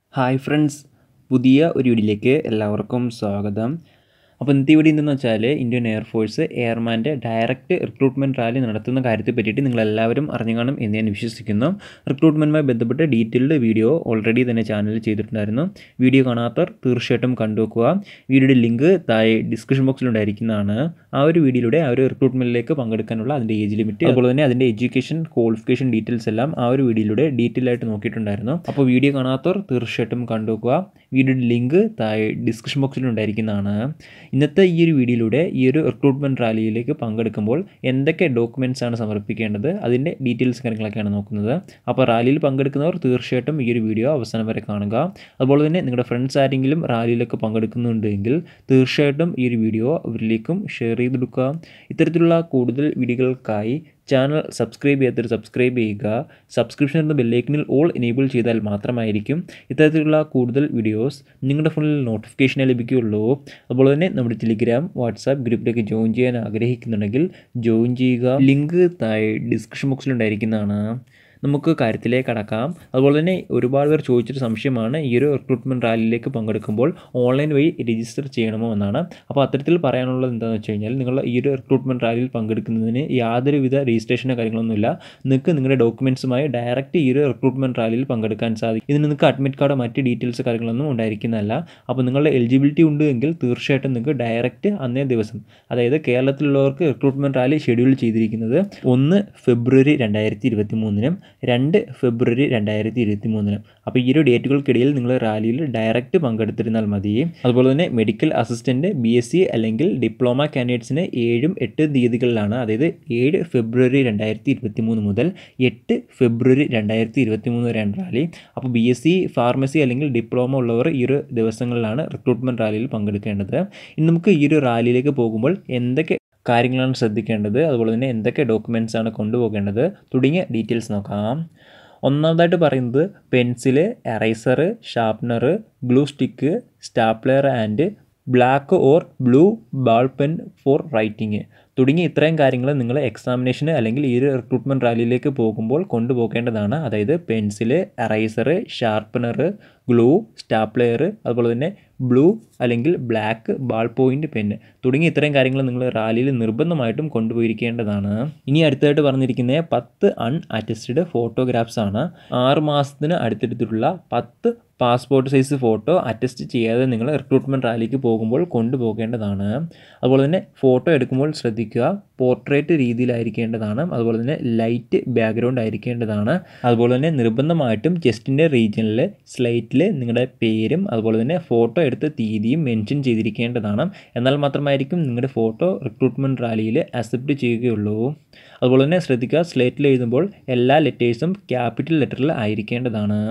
hi friends പുതിയ ഒരു വീഡിയോയിലേക്ക് എല്ലാവർക്കും സ്വാഗതം അപ്പോൾ ഇന്നത്തെ വീഡിയോ എന്തെന്ന് വെച്ചാൽ ഇന്ത്യൻ എയർഫോഴ്സ് എയർമാൻ്റെ ഡയറക്റ്റ് റിക്രൂട്ട്മെൻറ്റ് റാലി നടത്തുന്ന കാര്യത്തെ പറ്റിയിട്ട് നിങ്ങളെല്ലാവരും അറിഞ്ഞു കാണും എന്ന് ഞാൻ വിശ്വസിക്കുന്നു റിക്രൂട്ട്മെൻറ്റുമായി ബന്ധപ്പെട്ട് ഡീറ്റെയിൽഡ് വീഡിയോ ഓൾറെഡി തന്നെ ചാനലിൽ ചെയ്തിട്ടുണ്ടായിരുന്നു വീഡിയോ കാണാത്തവർ തീർച്ചയായിട്ടും കണ്ടുവെക്കുക വീഡിയോയുടെ ലിങ്ക് താഴെ ഡിസ്ക്രിപ്ഷൻ ബോക്സിൽ ഉണ്ടായിരിക്കുന്നതാണ് ആ ഒരു വീഡിയോയിലൂടെ ആ ഒരു റിക്രൂട്ട്മെൻറ്റിലേക്ക് പങ്കെടുക്കാനുള്ള അതിൻ്റെ ഏജ് ലിമിറ്റ് അതുപോലെ തന്നെ അതിൻ്റെ എഡ്യൂക്കേഷൻ ക്വാളിഫിക്കേഷൻ ഡീറ്റെയിൽസ് എല്ലാം ആ ഒരു വീഡിയോയിലൂടെ ഡീറ്റെയിൽ ആയിട്ട് നോക്കിയിട്ടുണ്ടായിരുന്നു അപ്പോൾ വീഡിയോ കാണാത്തവർ തീർച്ചയായിട്ടും കണ്ടുവെക്കുക വീഡിയോയുടെ ലിങ്ക് താഴെ ഡിസ്ക്രിപ്ഷൻ ബോക്സിൽ ഉണ്ടായിരിക്കുന്നതാണ് ഇന്നത്തെ ഈ ഒരു വീഡിയോയിലൂടെ ഈ ഒരു റിക്രൂട്ട്മെൻറ്റ് റാലിയിലേക്ക് പങ്കെടുക്കുമ്പോൾ എന്തൊക്കെ ഡോക്യുമെൻറ്റ്സ് ആണ് സമർപ്പിക്കേണ്ടത് അതിൻ്റെ ഡീറ്റെയിൽസ് കാര്യങ്ങളൊക്കെയാണ് നോക്കുന്നത് അപ്പോൾ റാലിയിൽ പങ്കെടുക്കുന്നവർ തീർച്ചയായിട്ടും ഈ ഒരു വീഡിയോ അവസാനം വരെ കാണുക അതുപോലെ തന്നെ നിങ്ങളുടെ ഫ്രണ്ട്സ് ആരെങ്കിലും റാലിയിലൊക്കെ പങ്കെടുക്കുന്നുണ്ടെങ്കിൽ തീർച്ചയായിട്ടും ഈ ഒരു വീഡിയോ അവരിലേക്കും ഷെയർ ചെയ്തെടുക്കുക ഇത്തരത്തിലുള്ള കൂടുതൽ വീഡിയോകൾക്കായി ചാനൽ സബ്സ്ക്രൈബ് ചെയ്യാത്തവർ സബ്സ്ക്രൈബ് ചെയ്യുക സബ്സ്ക്രിപ്ഷൻ എന്ന ബെല്ലൈക്കനിൽ ഓൾ എനേബിൾ ചെയ്താൽ മാത്രമായിരിക്കും ഇത്തരത്തിലുള്ള കൂടുതൽ വീഡിയോസ് നിങ്ങളുടെ ഫോണിൽ നോട്ടിഫിക്കേഷനെ ലഭിക്കുകയുള്ളൂ അതുപോലെ തന്നെ നമ്മുടെ ടെലിഗ്രാം വാട്സാപ്പ് ഗ്രൂപ്പിലേക്ക് ജോയിൻ ചെയ്യാൻ ആഗ്രഹിക്കുന്നുണ്ടെങ്കിൽ ജോയിൻ ചെയ്യുക ലിങ്ക് താഴെ ഡിസ്ക്രിപ്ഷൻ ബോക്സിൽ ഉണ്ടായിരിക്കുന്നതാണ് നമുക്ക് കാര്യത്തിലേക്ക് കടക്കാം അതുപോലെ തന്നെ ഒരുപാട് പേർ ചോദിച്ചൊരു സംശയമാണ് ഈ ഒരു റിക്രൂട്ട്മെൻറ്റ് റാലിയിലേക്ക് പങ്കെടുക്കുമ്പോൾ ഓൺലൈൻ വഴി രജിസ്റ്റർ ചെയ്യണമോ എന്നാണ് അപ്പോൾ അത്തരത്തിൽ പറയാനുള്ളത് എന്താണെന്ന് വെച്ച് കഴിഞ്ഞാൽ നിങ്ങൾ ഈ ഒരു റിക്രൂട്ട്മെൻറ്റ് റാലിയിൽ പങ്കെടുക്കുന്നതിന് യാതൊരുവിധ രജിസ്ട്രേഷനോ കാര്യങ്ങളൊന്നുമില്ല നിങ്ങൾക്ക് നിങ്ങളുടെ ഡോക്യുമെൻറ്റ്സുമായി ഡയറക്റ്റ് ഈ ഒരു റിക്രൂട്ട്മെൻറ്റ് റാലിയിൽ പങ്കെടുക്കാൻ സാധിക്കും ഇതിന് നിങ്ങൾക്ക് അഡ്മിറ്റ് കാർഡോ മറ്റ് ഡീറ്റെയിൽസ് കാര്യങ്ങളൊന്നും ഉണ്ടായിരിക്കുന്നതല്ല അപ്പോൾ നിങ്ങളുടെ എലിജിബിലിറ്റി ഉണ്ട് എങ്കിൽ തീർച്ചയായിട്ടും നിങ്ങൾക്ക് ഡയറക്റ്റ് അന്നേ ദിവസം അതായത് കേരളത്തിലുള്ളവർക്ക് റിക്രൂട്ട്മെൻറ്റ് റാലി ഷെഡ്യൂൾ ചെയ്തിരിക്കുന്നത് ഒന്ന് ഫെബ്രുവരി രണ്ടായിരത്തി ഇരുപത്തി മൂന്നിനും രണ്ട് ഫെബ്രുവരി രണ്ടായിരത്തി ഇരുപത്തി മൂന്നിനും അപ്പോൾ ഈ ഒരു ഡേറ്റുകൾക്കിടയിൽ നിങ്ങൾ റാലിയിൽ ഡയറക്റ്റ് പങ്കെടുത്തിരുന്നാൽ മതി അതുപോലെ തന്നെ medical assistant B S C അല്ലെങ്കിൽ ഡിപ്ലോമ കാൻഡിഡേറ്റ്സിന് ഏഴും എട്ട് തീയതികളിലാണ് അതായത് ഏഴ് ഫെബ്രുവരി രണ്ടായിരത്തി ഇരുപത്തി മൂന്ന് മുതൽ എട്ട് ഫെബ്രുവരി രണ്ടായിരത്തി ഇരുപത്തി മൂന്ന് വരെയാണ് റാലി അപ്പോൾ ബി എസ് സി ഫാർമസി അല്ലെങ്കിൽ ഡിപ്ലോമ ഉള്ളവർ ഈ ഒരു ദിവസങ്ങളിലാണ് റിക്രൂട്ട്മെൻറ്റ് റാലിയിൽ പങ്കെടുക്കേണ്ടത് ഇനി നമുക്ക് ഈ ഒരു റാലിയിലേക്ക് പോകുമ്പോൾ എന്തൊക്കെ കാര്യങ്ങളാണ് ശ്രദ്ധിക്കേണ്ടത് അതുപോലെ തന്നെ എന്തൊക്കെ ഡോക്യുമെൻറ്റ്സ് ആണ് കൊണ്ടുപോകേണ്ടത് തുടങ്ങിയ ഡീറ്റെയിൽസ് നോക്കാം ഒന്നാമതായിട്ട് പറയുന്നത് pencil eraser sharpener glue stick stapler and black or blue ball pen for writing തുടങ്ങിയ ഇത്രയും കാര്യങ്ങൾ നിങ്ങൾ എക്സാമിനേഷന് അല്ലെങ്കിൽ ഈ ഒരു റിക്രൂട്ട്മെൻറ്റ് റാലിയിലേക്ക് പോകുമ്പോൾ കൊണ്ടുപോകേണ്ടതാണ് അതായത് pencil eraser sharpener glue stapler അതുപോലെ തന്നെ ബ്ലൂ അല്ലെങ്കിൽ ബ്ലാക്ക് ബാൾ പോയിൻ്റ് പെന്ന് തുടങ്ങിയ ഇത്രയും കാര്യങ്ങൾ നിങ്ങൾ റാലിയിൽ നിർബന്ധമായിട്ടും കൊണ്ടുപോയിരിക്കേണ്ടതാണ് ഇനി അടുത്തായിട്ട് പറഞ്ഞിരിക്കുന്ന പത്ത് അൺ അറ്റസ്റ്റഡ് ഫോട്ടോഗ്രാഫ്സ് ആണ് ആറ് മാസത്തിന് അടുത്തെടുത്തിട്ടുള്ള പത്ത് പാസ്പോർട്ട് സൈസ് ഫോട്ടോ അറ്റസ്റ്റ് ചെയ്യാതെ നിങ്ങൾ റിക്രൂട്ട്മെൻറ്റ് റാലിക്ക് പോകുമ്പോൾ കൊണ്ടുപോകേണ്ടതാണ് അതുപോലെ തന്നെ ഫോട്ടോ എടുക്കുമ്പോൾ ശ്രദ്ധിക്കുക പോർട്രേറ്റ് രീതിയിലായിരിക്കേണ്ടതാണ് അതുപോലെ തന്നെ ലൈറ്റ് ബാക്ക്ഗ്രൗണ്ട് ആയിരിക്കേണ്ടതാണ് അതുപോലെ തന്നെ നിർബന്ധമായിട്ടും ചെസ്റ്റിൻ്റെ റീജിയനിൽ സ്ലൈറ്റിൽ നിങ്ങളുടെ പേരും അതുപോലെ തന്നെ ഫോട്ടോ എടുത്ത തീയതിയും മെൻഷൻ ചെയ്തിരിക്കേണ്ടതാണ് എന്നാൽ മാത്രമായിരിക്കും നിങ്ങളുടെ ഫോട്ടോ റിക്രൂട്ട്മെൻറ്റ് റാലിയിൽ അക്സെപ്റ്റ് ചെയ്യുകയുള്ളൂ അതുപോലെ തന്നെ ശ്രദ്ധിക്കുക സ്ലേറ്റിൽ എഴുതുമ്പോൾ എല്ലാ ലെറ്റേഴ്സും ക്യാപിറ്റൽ ലെറ്ററിൽ ആയിരിക്കേണ്ടതാണ്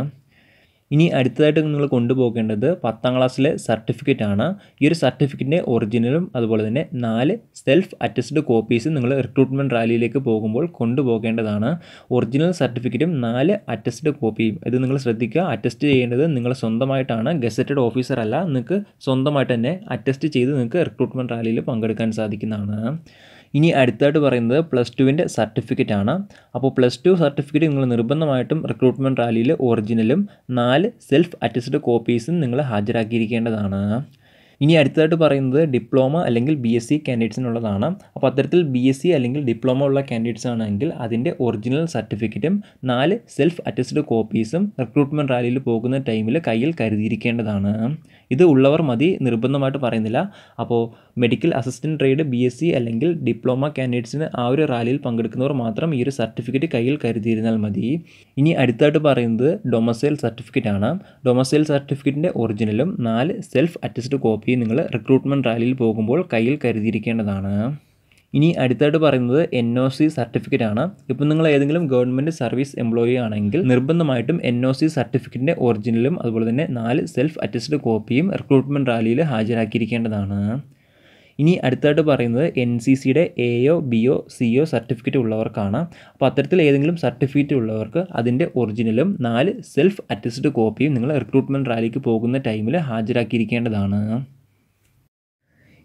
ഇനി അടുത്തതായിട്ട് നിങ്ങൾ കൊണ്ടുപോകേണ്ടത് പത്താം ക്ലാസ്സിലെ സർട്ടിഫിക്കറ്റ് ആണ് ഈ ഒരു സർട്ടിഫിക്കറ്റിൻ്റെ ഒറിജിനലും അതുപോലെ തന്നെ നാല് സെൽഫ് അറ്റസ്റ്റഡ് കോപ്പീസ് നിങ്ങൾ റിക്രൂട്ട്മെൻറ്റ് റാലിയിലേക്ക് പോകുമ്പോൾ കൊണ്ടുപോകേണ്ടതാണ് ഒറിജിനൽ സർട്ടിഫിക്കറ്റും നാല് അറ്റസ്റ്റഡ് കോപ്പിയും ഇത് നിങ്ങൾ ശ്രദ്ധിക്കുക അറ്റസ്റ്റ് ചെയ്യേണ്ടത് നിങ്ങൾ സ്വന്തമായിട്ടാണ് ഗസറ്റഡ് ഓഫീസർ അല്ല നിങ്ങൾക്ക് സ്വന്തമായിട്ട് തന്നെ അറ്റസ്റ്റ് ചെയ്ത് നിങ്ങൾക്ക് റിക്രൂട്ട്മെൻറ്റ് റാലിയിൽ പങ്കെടുക്കാൻ സാധിക്കുന്നതാണ് ഇനി അടുത്തായിട്ട് പറയുന്നത് പ്ലസ് ടുവിൻ്റെ സർട്ടിഫിക്കറ്റ് ആണ് അപ്പോൾ പ്ലസ് ടു സർട്ടിഫിക്കറ്റ് നിങ്ങൾ നിർബന്ധമായിട്ടും റിക്രൂട്ട്മെൻറ്റ് റാലിയിൽ ഒറിജിനലും നാല് സെൽഫ് അറ്റസ്റ്റഡ് കോപ്പീസും നിങ്ങൾ ഹാജരാക്കിയിരിക്കേണ്ടതാണ് ഇനി അടുത്തതായിട്ട് പറയുന്നത് ഡിപ്ലോമ അല്ലെങ്കിൽ ബി എസ് സി കാൻഡിഡേറ്റ്സിനുള്ളതാണ് അപ്പോൾ അത്തരത്തിൽ ബി എസ് സി അല്ലെങ്കിൽ ഡിപ്ലോമ ഉള്ള കാൻഡിഡേറ്റ്സ് ആണെങ്കിൽ അതിൻ്റെ ഒറിജിനൽ സർട്ടിഫിക്കറ്റും നാല് സെൽഫ് അറ്റസ്റ്റഡ് കോപ്പീസും റിക്രൂട്ട്മെൻറ്റ് റാലിയിൽ പോകുന്ന ടൈമിൽ കയ്യിൽ കരുതിയിരിക്കേണ്ടതാണ് ഇത് ഉള്ളവർ മതി നിർബന്ധമായിട്ട് പറയുന്നില്ല അപ്പോൾ medical assistant trade B S C അല്ലെങ്കിൽ ഡിപ്ലോമ കാൻഡിഡേറ്റ്സിന് ആ ഒരു റാലിയിൽ പങ്കെടുക്കുന്നവർ മാത്രം ഈ ഒരു സർട്ടിഫിക്കറ്റ് കയ്യിൽ കരുതിയിരുന്നാൽ മതി ഇനി അടുത്തായിട്ട് പറയുന്നത് ഡൊമസൈൽ സർട്ടിഫിക്കറ്റ് ആണ് ഡൊമസൈൽ സർട്ടിഫിക്കറ്റിൻ്റെ ഒറിജിനലും നാല് സെൽഫ് അറ്റസ്റ്റഡ് കോപ്പി നിങ്ങൾ റിക്രൂട്ട്മെൻറ്റ് റാലിയിൽ പോകുമ്പോൾ കയ്യിൽ കരുതിയിരിക്കേണ്ടതാണ് ഇനി അടുത്തായിട്ട് പറയുന്നത് എൻ ഒ സി സർട്ടിഫിക്കറ്റ് ആണ് ഇപ്പം നിങ്ങൾ ഏതെങ്കിലും ഗവൺമെൻറ് സർവീസ് എംപ്ലോയി ആണെങ്കിൽ നിർബന്ധമായിട്ടും എൻ ഒ സി സർട്ടിഫിക്കറ്റിൻ്റെ ഒറിജിനലും അതുപോലെ തന്നെ നാല് സെൽഫ് അറ്റസ്റ്റഡ് കോപ്പിയും റിക്രൂട്ട്മെൻറ്റ് റാലിയിൽ ഹാജരാക്കിയിരിക്കേണ്ടതാണ് ഇനി അടുത്തായിട്ട് പറയുന്നത് എൻ സി സിയുടെ എയോ ബിയോ സിഒ സർട്ടിഫിക്കറ്റ് ഉള്ളവർക്കാണ് അപ്പോൾ അത്തരത്തിൽ ഏതെങ്കിലും സർട്ടിഫിക്കറ്റ് ഉള്ളവർക്ക് അതിൻ്റെ ഒറിജിനലും നാല് സെൽഫ് അറ്റസ്റ്റഡ് കോപ്പിയും നിങ്ങൾ റിക്രൂട്ട്മെൻറ്റ് റാലിക്ക് പോകുന്ന ടൈമിൽ ഹാജരാക്കിയിരിക്കേണ്ടതാണ്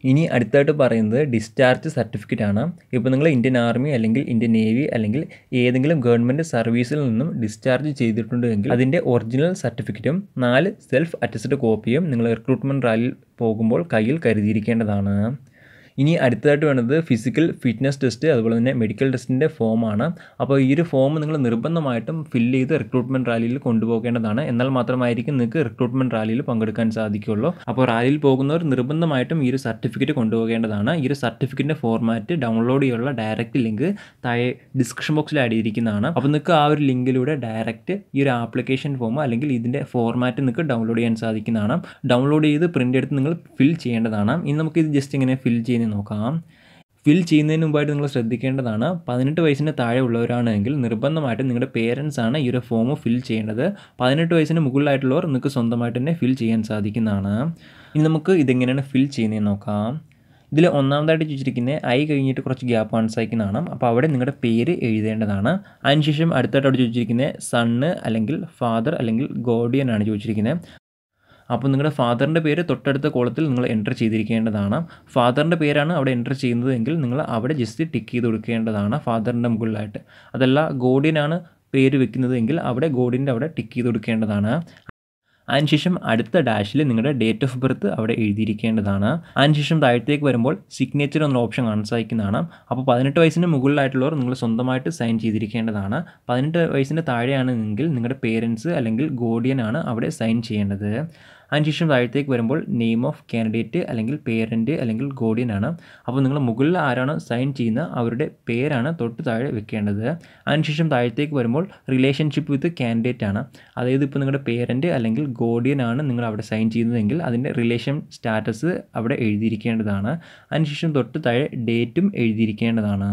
ഇനി അടുത്തായിട്ട് പറയുന്നത് ഡിസ്ചാർജ് സർട്ടിഫിക്കറ്റ് ആണ് ഇപ്പോൾ നിങ്ങൾ ഇന്ത്യൻ ആർമി അല്ലെങ്കിൽ ഇന്ത്യൻ നേവി അല്ലെങ്കിൽ ഏതെങ്കിലും ഗവൺമെൻറ് സർവീസിൽ നിന്നും ഡിസ്ചാർജ് ചെയ്തിട്ടുണ്ടെങ്കിൽ അതിൻ്റെ ഒറിജിനൽ സർട്ടിഫിക്കറ്റും നാല് സെൽഫ് അറ്റസ്റ്റഡ് കോപ്പിയും നിങ്ങൾ റിക്രൂട്ട്മെൻറ്റ് റാലിയിൽ പോകുമ്പോൾ കയ്യിൽ കരുതിയിരിക്കേണ്ടതാണ് ഇനി അടുത്തതായിട്ട് വേണ്ടത് ഫിസിക്കൽ ഫിറ്റ്നസ് ടെസ്റ്റ് അതുപോലെ തന്നെ മെഡിക്കൽ ടെസ്റ്റിൻ്റെ ഫോമാണ് അപ്പോൾ ഈ ഒരു ഫോം നിങ്ങൾ നിർബന്ധമായിട്ടും ഫില്ല് ചെയ്ത് റിക്രൂട്ട്മെൻറ്റ് റാലിയിൽ കൊണ്ടുപോകേണ്ടതാണ് എന്നാൽ മാത്രമായിരിക്കും നിങ്ങൾക്ക് റിക്രൂട്ട്മെൻറ്റ് റാലിയിൽ പങ്കെടുക്കാൻ സാധിക്കുകയുള്ളൂ അപ്പോൾ റാലിയിൽ പോകുന്നവർ നിർബന്ധമായിട്ടും ഈ ഒരു സർട്ടിഫിക്കറ്റ് കൊണ്ടുപോകേണ്ടതാണ് ഈ ഒരു സർട്ടിഫിക്കറ്റിൻ്റെ ഫോർമാറ്റ് ഡൗൺലോഡ് ചെയ്യാനുള്ള ഡയറക്റ്റ് ലിങ്ക് താഴെ ഡിസ്ക്രിപ്ഷൻ ബോക്സിൽ ആഡ് ചെയ്തിരിക്കുന്നതാണ് അപ്പോൾ നിങ്ങൾക്ക് ആ ഒരു ലിങ്കിലൂടെ ഡയറക്റ്റ് ഈ ഒരു ആപ്ലിക്കേഷൻ ഫോം അല്ലെങ്കിൽ ഇതിൻ്റെ ഫോർമാറ്റ് നിങ്ങൾക്ക് ഡൗൺലോഡ് ചെയ്യാൻ സാധിക്കുന്നതാണ് ഡൗൺലോഡ് ചെയ്ത് പ്രിൻ്റ് എടുത്ത് നിങ്ങൾ ഫിൽ ചെയ്യേണ്ടതാണ് ഇനി നമുക്ക് ഇത് ജസ്റ്റ് ഇങ്ങനെ ഫിൽ ചെയ്യുന്നത് നോക്കാം ഫിൽ ചെയ്യുന്നതിന് മുമ്പായിട്ട് നിങ്ങൾ ശ്രദ്ധിക്കേണ്ടതാണ് പതിനെട്ട് വയസ്സിന് താഴെ ഉള്ളവരാണെങ്കിൽ നിർബന്ധമായിട്ടും നിങ്ങളുടെ പേരൻസ് ആണ് ഈ ഒരു ഫോം ഫിൽ ചെയ്യേണ്ടത് പതിനെട്ട് വയസ്സിന് മുകളിലായിട്ടുള്ളവർ നിങ്ങൾക്ക് സ്വന്തമായിട്ട് തന്നെ ഫിൽ ചെയ്യാൻ സാധിക്കുന്നതാണ് ഇനി നമുക്ക് ഇതെങ്ങനെയാണ് ഫിൽ ചെയ്യുന്നതെന്ന് നോക്കാം ഇതിൽ ഒന്നാമതായിട്ട് ചോദിച്ചിരിക്കുന്നത് ഐ കഴിഞ്ഞിട്ട് കുറച്ച് ഗ്യാപ്പ് കാണിച്ചേക്കുന്നതാണ് അപ്പോൾ അവിടെ നിങ്ങളുടെ പേര് എഴുതേണ്ടതാണ് അതിനുശേഷം അടുത്തായിട്ട് അവിടെ ചോദിച്ചിരിക്കുന്നത് സണ്ണ് അല്ലെങ്കിൽ ഫാദർ അല്ലെങ്കിൽ ഗോഡിയൻ ആണ് ചോദിച്ചിരിക്കുന്നത് അപ്പോൾ നിങ്ങളുടെ ഫാദറിൻ്റെ പേര് തൊട്ടടുത്ത കോളത്തിൽ നിങ്ങൾ എൻ്റർ ചെയ്തിരിക്കേണ്ടതാണ് ഫാദറിൻ്റെ പേരാണ് അവിടെ എൻ്റർ ചെയ്യുന്നത് എങ്കിൽ നിങ്ങൾ അവിടെ ജസ്റ്റ് ടിക്ക് ചെയ്ത് കൊടുക്കേണ്ടതാണ് ഫാദറിൻ്റെ മുകളിലായിട്ട് അതല്ല ഗോഡിയനാണ് പേര് വെക്കുന്നത് എങ്കിൽ അവിടെ ഗോഡിൻ്റെ അവിടെ ടിക്ക് ചെയ്ത് കൊടുക്കേണ്ടതാണ് അതിനുശേഷം അടുത്ത ഡാഷിൽ നിങ്ങളുടെ ഡേറ്റ് ഓഫ് ബർത്ത് അവിടെ എഴുതിയിരിക്കേണ്ടതാണ് അതിനുശേഷം താഴത്തേക്ക് വരുമ്പോൾ സിഗ്നേച്ചർ എന്ന ഓപ്ഷൻ കാണാൻ സാധിക്കുന്നതാണ് അപ്പോൾ പതിനെട്ട് വയസ്സിന് മുകളിലായിട്ടുള്ളവർ നിങ്ങൾ സ്വന്തമായിട്ട് സൈൻ ചെയ്തിരിക്കേണ്ടതാണ് പതിനെട്ട് വയസ്സിന് താഴെയാണെങ്കിൽ നിങ്ങളുടെ പേരൻസ് അല്ലെങ്കിൽ ഗോഡിയൻ ആണ് അവിടെ സൈൻ ചെയ്യേണ്ടത് അതിനുശേഷം താഴത്തേക്ക് വരുമ്പോൾ നെയിം ഓഫ് കാൻഡിഡേറ്റ് അല്ലെങ്കിൽ പേരൻറ്റ് അല്ലെങ്കിൽ ഗോഡിയൻ ആണ് അപ്പോൾ നിങ്ങൾ മുകളിൽ ആരാണ് സൈൻ ചെയ്യുന്ന അവരുടെ പേരാണ് തൊട്ട് താഴെ വെക്കേണ്ടത് അതിനുശേഷം താഴത്തേക്ക് വരുമ്പോൾ റിലേഷൻഷിപ്പ് വിത്ത് കാൻഡിഡേറ്റ് ആണ് അതായത് ഇപ്പോൾ നിങ്ങളുടെ പേരൻറ്റ് അല്ലെങ്കിൽ ഗോഡിയൻ ആണ് നിങ്ങൾ അവിടെ സൈൻ ചെയ്യുന്നതെങ്കിൽ അതിൻ്റെ റിലേഷൻ സ്റ്റാറ്റസ് അവിടെ എഴുതിയിരിക്കേണ്ടതാണ് അതിനുശേഷം തൊട്ട് താഴെ ഡേറ്റും എഴുതിയിരിക്കേണ്ടതാണ്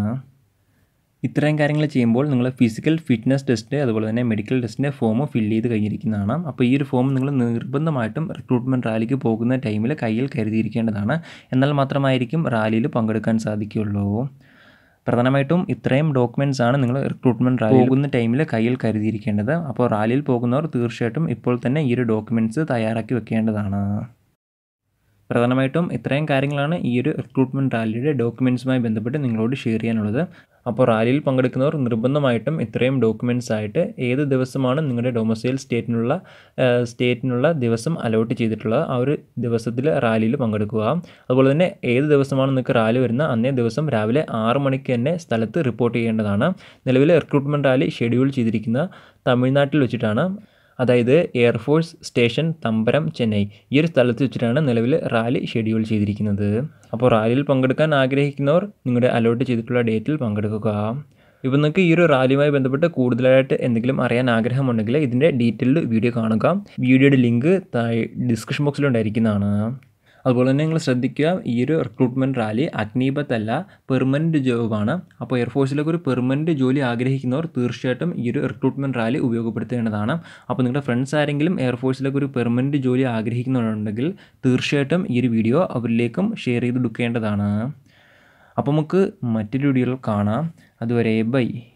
ഇത്രയും കാര്യങ്ങൾ ചെയ്യുമ്പോൾ നിങ്ങൾ ഫിസിക്കൽ ഫിറ്റ്നസ് ടെസ്റ്റ് അതുപോലെ തന്നെ മെഡിക്കൽ ടെസ്റ്റിൻ്റെ ഫോം ഫില്ല് ചെയ്ത് കഴിഞ്ഞിരിക്കുന്നതാണ് അപ്പോൾ ഈ ഒരു ഫോം നിങ്ങൾ നിർബന്ധമായിട്ടും റിക്രൂട്ട്മെൻറ്റ് റാലിക്ക് പോകുന്ന ടൈമിൽ കയ്യിൽ കരുതിയിരിക്കേണ്ടതാണ് എന്നാൽ മാത്രമായിരിക്കും റാലിയിൽ പങ്കെടുക്കാൻ സാധിക്കുകയുള്ളൂ പ്രധാനമായിട്ടും ഇത്രയും ഡോക്യുമെൻറ്റ്സ് ആണ് നിങ്ങൾ റിക്രൂട്ട്മെൻറ്റ് റാലി പോകുന്ന ടൈമിൽ കയ്യിൽ കരുതിയിരിക്കേണ്ടത് അപ്പോൾ റാലിയിൽ പോകുന്നവർ തീർച്ചയായിട്ടും ഇപ്പോൾ തന്നെ ഈ ഒരു ഡോക്യുമെൻറ്റ്സ് തയ്യാറാക്കി വെക്കേണ്ടതാണ് പ്രധാനമായിട്ടും ഇത്രയും കാര്യങ്ങളാണ് ഈ ഒരു റിക്രൂട്ട്മെൻറ്റ് റാലിയുടെ ഡോക്യുമെൻറ്റ്സുമായി ബന്ധപ്പെട്ട് നിങ്ങളോട് ഷെയർ ചെയ്യാനുള്ളത് അപ്പോൾ റാലിയിൽ പങ്കെടുക്കുന്നവർ നിർബന്ധമായിട്ടും ഇത്രയും ഡോക്യുമെൻറ്റ്സ് ആയിട്ട് ഏത് ദിവസമാണ് നിങ്ങളുടെ ഡൊമസൈൽ സ്റ്റേറ്റിനുള്ള സ്റ്റേറ്റിനുള്ള ദിവസം അലോട്ട് ചെയ്തിട്ടുള്ളത് ആ ഒരു ദിവസത്തിൽ റാലിയിൽ പങ്കെടുക്കുക അതുപോലെ തന്നെ ഏത് ദിവസമാണ് നിങ്ങൾക്ക് റാലി വരുന്ന അന്നേ ദിവസം രാവിലെ ആറ് മണിക്ക് തന്നെ സ്ഥലത്ത് റിപ്പോർട്ട് ചെയ്യേണ്ടതാണ് നിലവിലെ റിക്രൂട്ട്മെൻറ്റ് റാലി ഷെഡ്യൂൾ ചെയ്തിരിക്കുന്ന തമിഴ്നാട്ടിൽ വെച്ചിട്ടാണ് അതായത് എയർഫോഴ്സ് സ്റ്റേഷൻ തമ്പരം ചെന്നൈ ഈ ഒരു സ്ഥലത്ത് വെച്ചിട്ടാണ് നിലവിൽ റാലി ഷെഡ്യൂൾ ചെയ്തിരിക്കുന്നത് അപ്പോൾ റാലിയിൽ പങ്കെടുക്കാൻ ആഗ്രഹിക്കുന്നവർ നിങ്ങളുടെ അലോട്ട് ചെയ്തിട്ടുള്ള ഡേറ്റിൽ പങ്കെടുക്കുക ഇപ്പോൾ നിങ്ങൾക്ക് ഈ ഒരു റാലിയുമായി ബന്ധപ്പെട്ട് കൂടുതലായിട്ട് എന്തെങ്കിലും അറിയാൻ ആഗ്രഹമുണ്ടെങ്കിൽ ഇതിൻ്റെ ഡീറ്റെയിൽഡ് വീഡിയോ കാണുക വീഡിയോയുടെ ലിങ്ക് താഴെ ഡിസ്ക്രിപ്ഷൻ ബോക്സിലുണ്ടായിരിക്കുന്നതാണ് അതുപോലെ തന്നെ നിങ്ങൾ ശ്രദ്ധിക്കുക ഈ ഒരു റിക്രൂട്ട്മെൻറ്റ് റാലി അഗ്നിപത്ത് അല്ല പെർമനൻറ്റ് ജോബാണ് അപ്പോൾ എയർഫോഴ്സിലേക്ക് ഒരു പെർമനൻറ്റ് ജോലി ആഗ്രഹിക്കുന്നവർ തീർച്ചയായിട്ടും ഈ ഒരു റിക്രൂട്ട്മെൻറ്റ് റാലി ഉപയോഗപ്പെടുത്തേണ്ടതാണ് അപ്പോൾ നിങ്ങളുടെ ഫ്രണ്ട്സ് ആരെങ്കിലും എയർഫോഴ്സിലേക്ക് ഒരു പെർമനൻറ്റ് ജോലി ആഗ്രഹിക്കുന്നുണ്ടെങ്കിൽ തീർച്ചയായിട്ടും ഈ ഒരു വീഡിയോ അവരിലേക്കും ഷെയർ ചെയ്ത് കൊടുക്കേണ്ടതാണ് അപ്പോൾ നമുക്ക് മറ്റൊരു വീഡിയോയിൽ കാണാം അതുവരെ ബൈ